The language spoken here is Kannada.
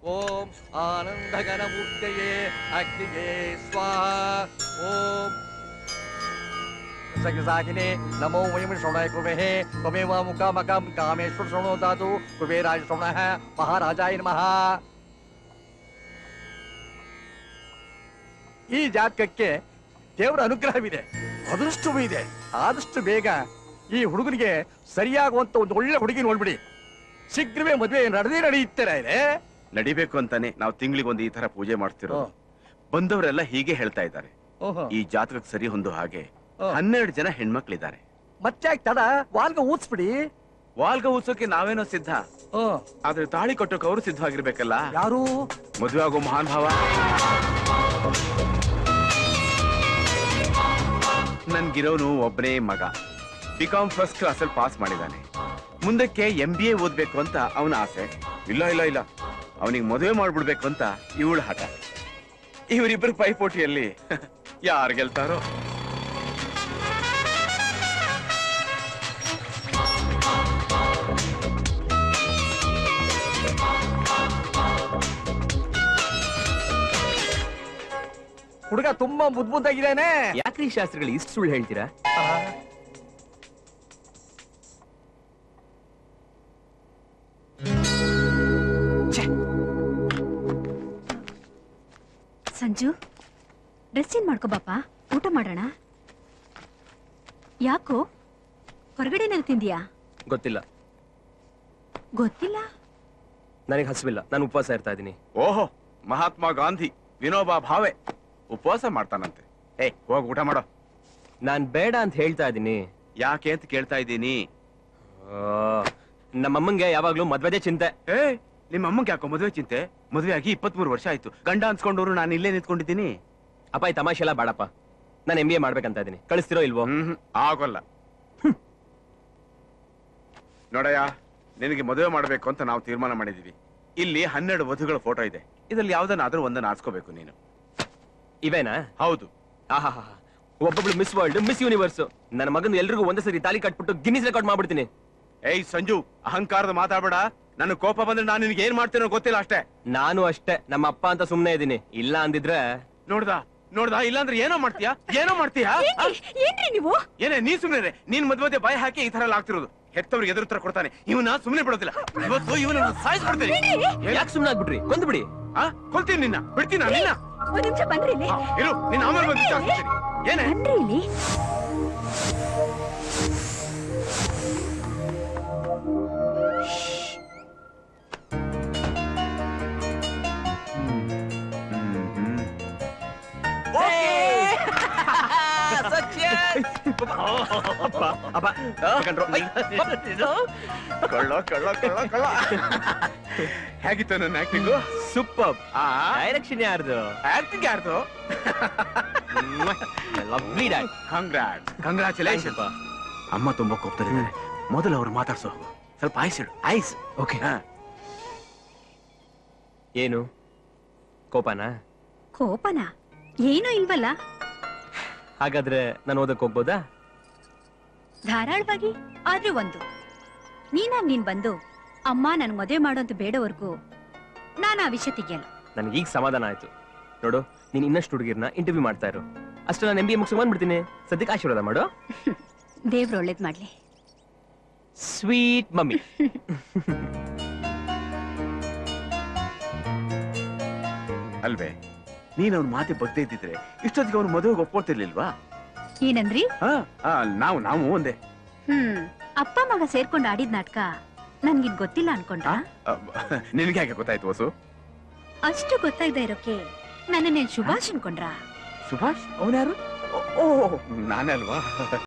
ಓಂ ಆನಂದಗಣಮೂರ್ತಯೇ ಅಗ್ನಿಗೆ ಸ್ವಾಹ ಓಂ ಸಗಿಸಾಗಿನೇ ನಮೋ ವಯಂ ಶ್ರವಣಾಯ ಕುಬೇಹೇ ತ್ವಮೇವ ಮುಖಾಮಕಂ ಕಾಮೇಶ್ವರ ಶ್ರವಣೋ ದಾತು ಕುಬೇರಾಯ ಶ್ರವಣಃ ಮಹಾರಾಜಾಯ ನಮಃ ಈ ಜಾತಕಕ್ಕೆ ದೇವರ ಅನುಗ್ರಹವಿದೆ ಅದೃಷ್ಟವೂ ಇದೆ ಆದಷ್ಟು ಬೇಗ ಈ ಹುಡುಗನಿಗೆ ಸರಿಯಾಗುವಂತ ಒಂದು ಒಳ್ಳೆ ಹುಡುಗಿ ನೋಡ್ಬಿಡಿ ಶೀಘ್ರವೇ ಮದುವೆ ನಡೆದೇ ನಡೆಯುತ್ತಾರೆ ಇದೆ ನಡಿಬೇಕು ಅಂತಾನೆ ನಾವು ತಿಂಗಳಿಗೊಂದು ಈ ತರ ಪೂಜೆ ಮಾಡ್ತಿರೋ ಓ. ಬಂದವರೆಲ್ಲ ಹೀಗೆ ಹೇಳ್ತಾ ಇದ್ದಾರೆ ಓಹೋ ಈ ಜಾತಕಕ್ಕೆ ಸರಿ ಹೊಂದು ಹಾಗೆ ಓ. ಹನ್ನೆರಡು ಜನ ಹೆಣ್ಮಕ್ಳಿದ್ದಾರೆ ಮತ್ತೆ ಯಾಕೆ ತಡ ವಾಲ್ಗ ಊದ್ಸ್ಬಿಡಿ ವಾಲ್ಗ ಉತ್ಸವಕ್ಕೆ ನಾವೇನೋ ಸಿದ್ಧ ಓ ಆದ್ರೆ ತಾಳಿ ಕಟ್ಟೋಕೆ ಅವರು ಸಿದ್ಧವಾಗಿರ್ಬೇಕಲ್ಲ ಯಾರು ಮದುವೆ ಆಗೋ ಮಹಾನ್ ಭಾವ ನನ್ಗಿರೋನು ಒಬ್ಬನೇ ಮಗ ಬಿಕಾಮ್ ಫಸ್ಟ್ ಕ್ಲಾಸ್ ಅಲ್ಲಿ ಪಾಸ್ ಮಾಡಿದಾನೆ ಮುಂದಕ್ಕೆ ಎಂ ಬಿ ಎ ಓದ್ಬೇಕು ಅಂತ ಅವನ ಆಸೆ ಇಲ್ಲ ಇಲ್ಲ ಇಲ್ಲ ಅವನಿಗೆ ಮದುವೆ ಮಾಡ್ಬಿಡ್ಬೇಕು ಅಂತ ಇವಳು ಹಠ ಇವರಿಬ್ಬರು ಪೈಪೋಟಿಯಲ್ಲಿ ಯಾರು ಗೆಲ್ತಾರೋ ಹುಡುಗ ತುಂಬಾ ಮುದ್ ಮುದ್ದಾಗಿದ್ದಾನೆ ಯಾಕ್ರಿ ಶಾಸ್ತ್ರಿಗಳು ಇಷ್ಟು ಸುಳ್ಳು ಹೇಳ್ತೀರಾ ಸಂಜು ಡ್ರೆಸ್ ಚೇಂಜ್ ಮಾಡ್ಕೋ ಬಾಪ ಊಟ ಮಾಡೋಣ ಯಾಕೋ ಹೊರಗಡೆ ಏನಾದ್ರು ತಿಂದಿಯಾ ಗೊತ್ತಿಲ್ಲ ಗೊತ್ತಿಲ್ಲ ನನಗೆ ಹಸಿವಿಲ್ಲ ನಾನು ಉಪವಾಸ ಇರ್ತಾ ಇದ್ದೀನಿ ಓಹೋ ಮಹಾತ್ಮ ಗಾಂಧಿ ವಿನೋಬಾ ಭಾವೆ ಉಪವಾಸ ಮಾಡ್ತಾನಂತೆ ಏ ಹೋಗ್ ಊಟ ಮಾಡೋ ನಾನ್ ಬೇಡ ಅಂತ ಹೇಳ್ತಾ ಇದ್ದೀನಿ ಯಾಕೆ ಅಂತ ಕೇಳ್ತಾ ಇದ್ದೀನಿ ನಮ್ಮಮ್ಮಂಗೆ ಯಾವಾಗ್ಲೂ ಮದ್ವೆದೇ ಚಿಂತೆ ಏ ನಿಮ್ಮ ಅಮ್ಮಂಗೆ ಯಾಕೋ ಮದುವೆ ಚಿಂತೆ ಮದುವೆ ಆಗಿ ಇಪ್ಪತ್ಮೂರು ವರ್ಷ ಆಯ್ತು ಗಂಡ ಅನ್ಸ್ಕೊಂಡವ್ರು ನಾನು ಇಲ್ಲೇ ನಿಂತ್ಕೊಂಡಿದ್ದೀನಿ ಅಪ್ಪ ಈ ತಮಾಷೆ ಎಲ್ಲ ಬೇಡಪ್ಪ ನಾನು ಎಂ ಬಿ ಎ ಮಾಡ್ಬೇಕಂತ ಇದ್ದೀನಿ ಕಳಿಸ್ತಿರೋ ಇಲ್ವೋ ಹ್ಮ್ ಆಗೋಲ್ಲ ನೋಡಯ್ಯ ನಿನಗೆ ಮದುವೆ ಮಾಡ್ಬೇಕು ಅಂತ ನಾವು ತೀರ್ಮಾನ ಮಾಡಿದೀವಿ ಇಲ್ಲಿ ಹನ್ನೆರಡು ವಧುಗಳ ಫೋಟೋ ಇದೆ ಇದ್ರಲ್ಲಿ ಯಾವ್ದನ್ನಾದ್ರೂ ಒಂದನ್ನ ಆರಿಸ್ಕೋಬೇಕು ನೀನು ಇವೇನಾ ಹೌದು ಆಹಾ ಒಬ್ಬೊಬ್ಳು ಮಿಸ್ ವರ್ಲ್ಡ್ ಮಿಸ್ ಯೂನಿವರ್ಸ್ ನನ್ನ ಮಗನ ಎಲ್ರಿಗೂ ಒಂದೇ ಸರಿ ತಾಲಿ ಕಟ್ಬಿಟ್ಟು ಗಿನ್ನಿಸ್ ರೆಕಾರ್ಡ್ ಮಾಡ್ಬಿಡ್ತೀನಿ ಏಯ್ ಸಂಜು ಅಹಂಕಾರದ ಮಾತಾಡ್ಬೇಡ ನನಗೆ ಕೋಪ ಬಂದ್ರೆ ನಾನು ನಿನಗೆ ಏನ್ ಮಾಡ್ತೇನೋ ಗೊತ್ತಿಲ್ಲ ಅಷ್ಟೇ ನಾನು ಅಷ್ಟೇ ನಮ್ಮ ಅಪ್ಪ ಅಂತ ಸುಮ್ನೆ ಇದ್ದೀನಿ ಇಲ್ಲ ಅಂದಿದ್ರೆ ನೋಡ್ದಾ ನೋಡ್ದಾ ಇಲ್ಲಾಂದ್ರೆ ಏನೋ ಮಾಡ್ತೀಯಾ ಏನೋ ಮಾಡ್ತೀಯಾ ಆ? ಏನ್ರಿ ನೀವು ಏನೇ ನೀ ಸುಮ್ನೆ ನೀನ್ ಮಧ್ಯ ಮಧ್ಯೆ ಬಾಯಿ ಹಾಕಿ ಈ ತರ ಎಲ್ಲ ಆಗ್ತಿರೋದು ಹೆತ್ತವ್ರಿಗೆ ಎದುರು ತರ ಕೊಡ್ತಾನೆ ಇವನ್ನ ಸುಮ್ನೆ ಬಿಡೋದಿಲ್ಲ ಇವತ್ತು ಇವನ ಸಾಯಿಸ್ಬಿಡ್ತೀನಿ ಯಾಕೆ ಸುಮ್ನೆ ಆಗ್ಬಿಟ್ರಿ ಕೊಂದು ಬಿಡಿ ಆ ಕೊಲ್ತೀನಿ ನಿನ್ನ ಬಿಡ್ತೀನ ನಿನ್ನ ಒಂದ್ ನಿಮಿಷ ಬಂದ್ರಿ ಇಲ್ಲಿ ಆ, ಇರು ನಿನ್ನ ಆಮೇಲೆ ಬಂದು ವಿಚಾರಿಸ್ತೀನಿ ಏನೇ ಬನ್ರಿ ಇಲ್ಲಿ ಕಳ್ಳ ಕಳ್ಳ ಕಳ್ಳ ಕಳ್ಳ ಹೇಗಿತ್ತು ನನ್ನ ಆಕ್ಟಿಂಗು ಸೂಪರ್ ಆ ಡೈರೆಕ್ಷನ್ ಯಾರ್ದು ಆಕ್ಟಿಂಗ್ ಯಾರ್ದು ಲವ್ಲಿ ಡ್ಯಾಡ್ ಕಂಗ್ರಾಟ್ ಕಂಗ್ರಾಚುಲೇಷನ್ ಅಮ್ಮ ತುಂಬಾ ಕೋಪ್ತರಿದ್ದಾರೆ ಮೊದಲು ಅವ್ರು ಮಾತಾಡ್ಸೋ ಸ್ವಲ್ಪ ಐಸ್ ಇಡು ಐಸ್ ಓಕೆ ಹಾ ಏನು ಕೋಪನಾ ಕೋಪನ ಏನೂ ಇಲ್ವಲ್ಲ ಹಾಗಾದ್ರೆ ನಾನು ಓದಕ್ ಹೋಗ್ಬೋದಾ ಧಾರಾಳವಾಗಿ ಆದ್ರೆ ಒಂದು ನೀನಾಗ್ ನೀನ್ ಬಂದು ಅಮ್ಮ ನನ್ ಮದುವೆ ಮಾಡೋ ಅಂತ ಬೇಡವರ್ಗೂ ನಾನು ಆ ವಿಷಯ ತೆಗಿಯಲ್ಲ ನನಗೆ ಈಗ ಸಮಾಧಾನ ಆಯ್ತು ನೋಡು ನೀನ್ ಇನ್ನಷ್ಟು ಹುಡುಗಿರ್ನ ಇಂಟರ್ವ್ಯೂ ಮಾಡ್ತಾ ಇರು ಅಷ್ಟು ನಾನು ಎಂ ಬಿ ಮುಗಿಸಿ ಬಂದ್ಬಿಡ್ತೀನಿ ಸದ್ಯಕ್ಕೆ ಆಶೀರ್ವಾದ ಮಾಡು ದೇವ್ರು ಒಳ್ಳೇದ್ ಮಾಡ್ಲಿ ಸ್ವೀಟ್ ಮಮ್ಮಿ ಅಲ್ವೇ ನೀನ್ ಅವ್ನ ಮಾತಿ ಬಗ್ದೇ ಇದ್ದಿದ್ರೆ ಇಷ್ಟೊತ್ತಿಗೆ ಅವ್ನು ಮದುವೆಗೆ ಒಪ್ಕೊಳ್ತಿರ್ಲಿಲ್ವಾ ಏನಂದ್ರಿ ಹಾ ಹಾ, ನಾವು ನಾವು ಒಂದೇ ಹ್ಮ್ ಅಪ್ಪ ಮಗ ಸೇರ್ಕೊಂಡು ಆಡಿದ್ ನಾಟಕ ನನ್ಗಿದ್ ಗೊತ್ತಿಲ್ಲ ಅನ್ಕೊಂಡ್ರ ನಿನಗೆ ಹೇಗೆ ಗೊತ್ತಾಯ್ತು ವಸು ಅಷ್ಟು ಗೊತ್ತಾಗ್ದೇ ಇರೋಕೆ ನನ್ನನ್ನೇನ್ ಶುಭಾಶ್ ಅನ್ಕೊಂಡ್ರಾ ಸುಭಾಷ್ ಅವನ್ಯಾರು ಓ ನಾನೇ ಅಲ್ವಾ